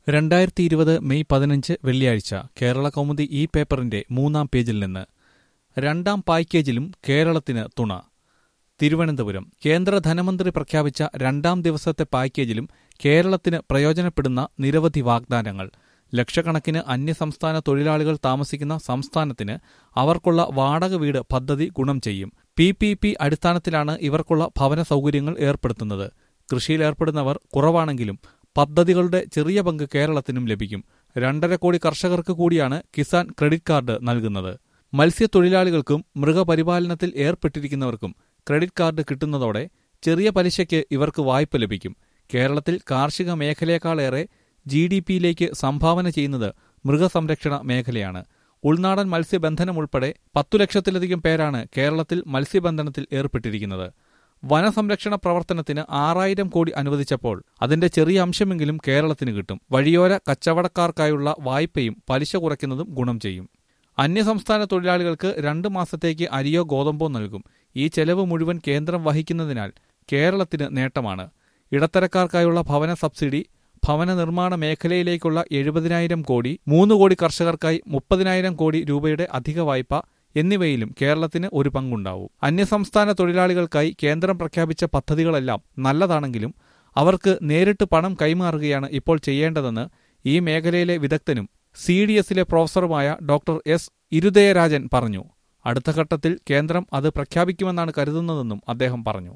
രണ്ടായിരത്തി ഇരുപത് മെയ് പതിനഞ്ച് വെള്ളിയാഴ്ച കേരള കൗമുദി ഈ പേപ്പറിന്റെ മൂന്നാം പേജിൽ നിന്ന് രണ്ടാം പാക്കേജിലും കേരളത്തിന് തുണ തിരുവനന്തപുരം കേന്ദ്ര ധനമന്ത്രി പ്രഖ്യാപിച്ച രണ്ടാം ദിവസത്തെ പാക്കേജിലും കേരളത്തിന് പ്രയോജനപ്പെടുന്ന നിരവധി വാഗ്ദാനങ്ങൾ ലക്ഷക്കണക്കിന് അന്യസംസ്ഥാന തൊഴിലാളികൾ താമസിക്കുന്ന സംസ്ഥാനത്തിന് അവർക്കുള്ള വാടക വീട് പദ്ധതി ഗുണം ചെയ്യും പി പി പി അടിസ്ഥാനത്തിലാണ് ഇവർക്കുള്ള ഭവന സൗകര്യങ്ങൾ ഏർപ്പെടുത്തുന്നത് കൃഷിയിലേർപ്പെടുന്നവർ കുറവാണെങ്കിലും പദ്ധതികളുടെ ചെറിയ പങ്ക് കേരളത്തിനും ലഭിക്കും രണ്ടര കോടി കർഷകർക്ക് കൂടിയാണ് കിസാൻ ക്രെഡിറ്റ് കാർഡ് നൽകുന്നത് മത്സ്യത്തൊഴിലാളികൾക്കും മൃഗപരിപാലനത്തിൽ ഏർപ്പെട്ടിരിക്കുന്നവർക്കും ക്രെഡിറ്റ് കാർഡ് കിട്ടുന്നതോടെ ചെറിയ പലിശയ്ക്ക് ഇവർക്ക് വായ്പ ലഭിക്കും കേരളത്തിൽ കാർഷിക മേഖലയേക്കാളേറെ ജി ഡി പിയിലേക്ക് സംഭാവന ചെയ്യുന്നത് മൃഗസംരക്ഷണ മേഖലയാണ് ഉൾനാടൻ മത്സ്യബന്ധനം ഉൾപ്പെടെ പത്തു ലക്ഷത്തിലധികം പേരാണ് കേരളത്തിൽ മത്സ്യബന്ധനത്തിൽ ഏർപ്പെട്ടിരിക്കുന്നത് വനസംരക്ഷണ പ്രവർത്തനത്തിന് ആറായിരം കോടി അനുവദിച്ചപ്പോൾ അതിന്റെ ചെറിയ അംശമെങ്കിലും കേരളത്തിന് കിട്ടും വഴിയോര കച്ചവടക്കാർക്കായുള്ള വായ്പയും പലിശ കുറയ്ക്കുന്നതും ഗുണം ചെയ്യും അന്യസംസ്ഥാന തൊഴിലാളികൾക്ക് രണ്ട് മാസത്തേക്ക് അരിയോ ഗോതമ്പോ നൽകും ഈ ചെലവ് മുഴുവൻ കേന്ദ്രം വഹിക്കുന്നതിനാൽ കേരളത്തിന് നേട്ടമാണ് ഇടത്തരക്കാർക്കായുള്ള ഭവന സബ്സിഡി ഭവന നിർമ്മാണ മേഖലയിലേക്കുള്ള എഴുപതിനായിരം കോടി മൂന്ന് കോടി കർഷകർക്കായി മുപ്പതിനായിരം കോടി രൂപയുടെ അധിക വായ്പ എന്നിവയിലും കേരളത്തിന് ഒരു പങ്കുണ്ടാവും അന്യസംസ്ഥാന തൊഴിലാളികൾക്കായി കേന്ദ്രം പ്രഖ്യാപിച്ച പദ്ധതികളെല്ലാം നല്ലതാണെങ്കിലും അവർക്ക് നേരിട്ട് പണം കൈമാറുകയാണ് ഇപ്പോൾ ചെയ്യേണ്ടതെന്ന് ഈ മേഖലയിലെ വിദഗ്ധനും സി ഡി എസിലെ പ്രൊഫസറുമായ ഡോക്ടർ എസ് ഇരുദയരാജൻ പറഞ്ഞു അടുത്ത ഘട്ടത്തിൽ കേന്ദ്രം അത് പ്രഖ്യാപിക്കുമെന്നാണ് കരുതുന്നതെന്നും അദ്ദേഹം പറഞ്ഞു